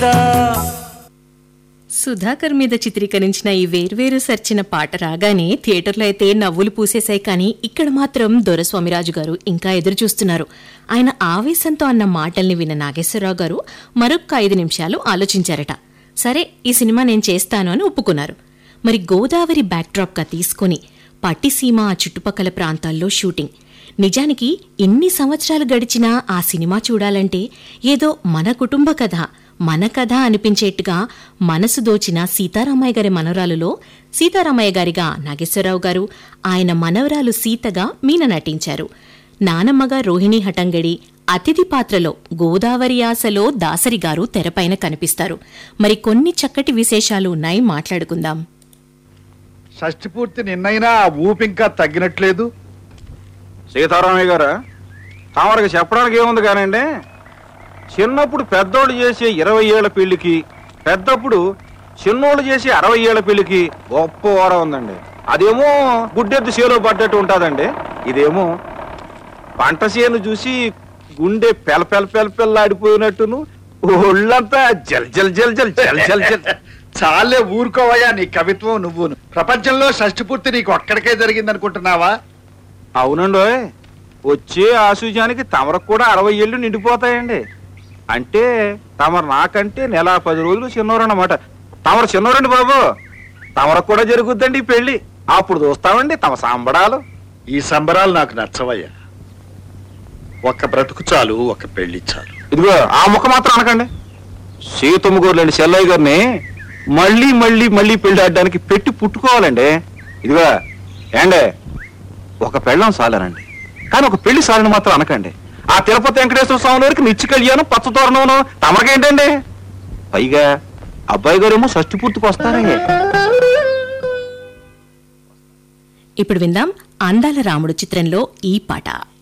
కదా సుధాకర్ మీద చిత్రీకరించిన ఈ వేర్వేరు సర్చిన పాట రాగానే థియేటర్లో అయితే నవ్వులు పూసేశాయి కానీ ఇక్కడ మాత్రం దొరస్వామిరాజు గారు ఇంకా ఎదురు చూస్తున్నారు ఆయన ఆవేశంతో అన్న మాటల్ని విన్న నాగేశ్వరరావు గారు మరొక్క ఐదు నిమిషాలు ఆలోచించారట సరే ఈ సినిమా నేను చేస్తాను అని ఒప్పుకున్నారు మరి గోదావరి బ్యాక్డ్రాప్గా తీసుకుని పట్టిసీమ ఆ చుట్టుపక్కల ప్రాంతాల్లో షూటింగ్ నిజానికి ఇన్ని సంవత్సరాలు గడిచినా ఆ సినిమా చూడాలంటే ఏదో మన కుటుంబ కథ మన కథ అనిపించేట్టుగా మనసు దోచిన సీతారామయ్య గారి మనవరాలులో సీతారామయ్య గారిగా నాగేశ్వరరావు గారు ఆయన మనవరాలు సీతగా మీన నటించారు నానమ్మగా రోహిణి హటంగడి అతిథి పాత్రలో గోదావరి ఆశలో దాసరి గారు తెరపైన కనిపిస్తారు మరి కొన్ని చక్కటి విశేషాలు ఉన్నాయి మాట్లాడుకుందాం షష్టి పూర్తి నిన్నైనా ఆ ఊపి ఇంకా తగ్గినట్లేదు సీతారామయ్య గారు తమరికి చెప్పడానికి ఏముంది కానండి చిన్నప్పుడు పెద్దోళ్ళు చేసే ఇరవై ఏళ్ల పెళ్లికి పెద్దప్పుడు చిన్నోళ్ళు చేసే అరవై ఏళ్ల పెళ్లికి గొప్ప ఓర ఉందండి అదేమో గుడ్డెద్దు చేలో పడ్డట్టు ఉంటుందండి ఇదేమో పంట చేను చూసి గుండె పెల పెల పెల పెల్లాడిపోయినట్టును ఒళ్ళంతా జల్ జల్ జల్ జల్ జల్ జల్ జల్ చాలే ఊరుకోవయ్యా నీ కవిత్వం నువ్వును ప్రపంచంలో షష్టి పూర్తి నీకు ఒక్కడికే జరిగింది అనుకుంటున్నావా అవునండి ఓయ్. వచ్చే ఆశుజానికి తమరకు కూడా అరవై ఏళ్ళు నిండిపోతాయండి అంటే తమరు నాకంటే నెల పది రోజులు చిన్నవారన్నమాట తమరు చిన్నవారండి బాబు తమరకు కూడా జరుగుద్దండి ఈ పెళ్లి అప్పుడు చూస్తామండి తమ సంబడాలు ఈ సంబరాలు నాకు నచ్చవయ్యా ఒక్క బ్రతుకు చాలు ఒక పెళ్లి చాలు ఇదిగో ఆ ముక్క మాత్రం అనకండి సీతమ్మ గోర్లండి చెల్లయ్య గారిని మళ్ళీ మళ్ళీ మళ్ళీ పెళ్లి ఆడడానికి పెట్టి పుట్టుకోవాలండి ఇదిగో ఏండే ఒక పెళ్ళం సాలనండి కానీ ఒక పెళ్లి సాలని మాత్రం అనకండి ఆ తిరుపతి వెంకటేశ్వర స్వామి వారికి నిత్య కళ్యాణం పచ్చ తోరణం తమకేంటండి పైగా అబ్బాయి గారేమో షష్టి పూర్తికి వస్తారండి ఇప్పుడు విందాం అందాల రాముడు చిత్రంలో ఈ పాట